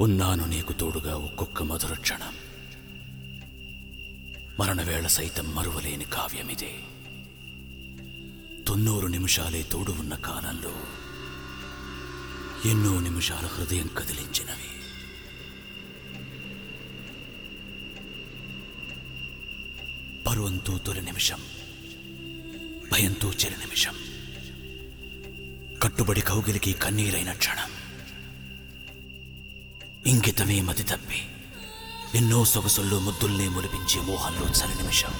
ఉన్నాను నీకు తోడుగా ఒక్కొక్క మధుర క్షణం మరణవేళ సైతం మరువలేని కావ్యమిదే తొన్నూరు నిమిషాలే తోడు ఉన్న కాలంలో ఎన్నో నిమిషాల హృదయం కదిలించినవి పరువంతో తొలి నిమిషం భయంతో చెరి నిమిషం కట్టుబడి కౌగిలికి కన్నీరైన క్షణం ఇంగితమే మతి తప్పి ఎన్నో సొగసుల్లో ముద్దుల్నే ములిపించే మోహంలో చలి నిమిషం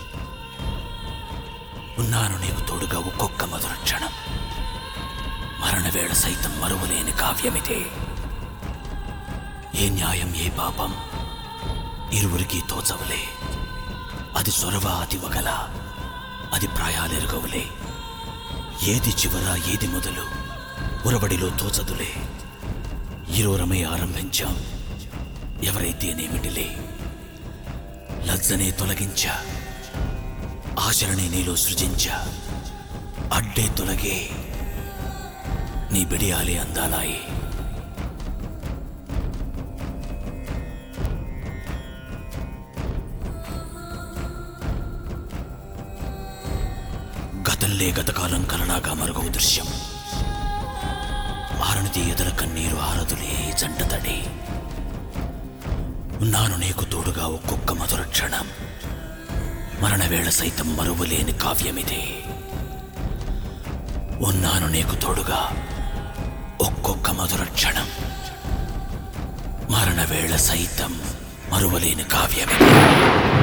ఉన్నాను నీకు తోడుగా ఒక్కొక్క మధుర క్షణం మరణవేళ సైతం మరువలేని కావ్యమిదే ఏ న్యాయం ఏ పాపం ఇరువురికి తోచవులే అది సొరవ అది వగల అది ప్రాయాలెరుగవులే ఏది చివర ఏది మొదలు ఉరబడిలో తోచదులే ఇరువురమై ఆరంభించాం ఎవరైతేనేమిటిలే లజ్జనే తొలగించా ఆచరణే నీలో సృజించా అడ్డే తొలగే నీ బిడియాలే అందాలాయి గతంలే గతకాలం కలలాగా మరుగవు దృశ్యం ఆరణిది ఎదల కన్నీరు ఆరదులే జంట తడి ఉన్నాను నీకు తోడుగా ఒక్కొక్క మధుర క్షణం మరణవేళ సైతం మరువలేని కావ్యమిదే ఉన్నాను నీకు తోడుగా ఒక్కొక్క మధుర క్షణం మరణవేళ సైతం మరువలేని కావ్యమిదే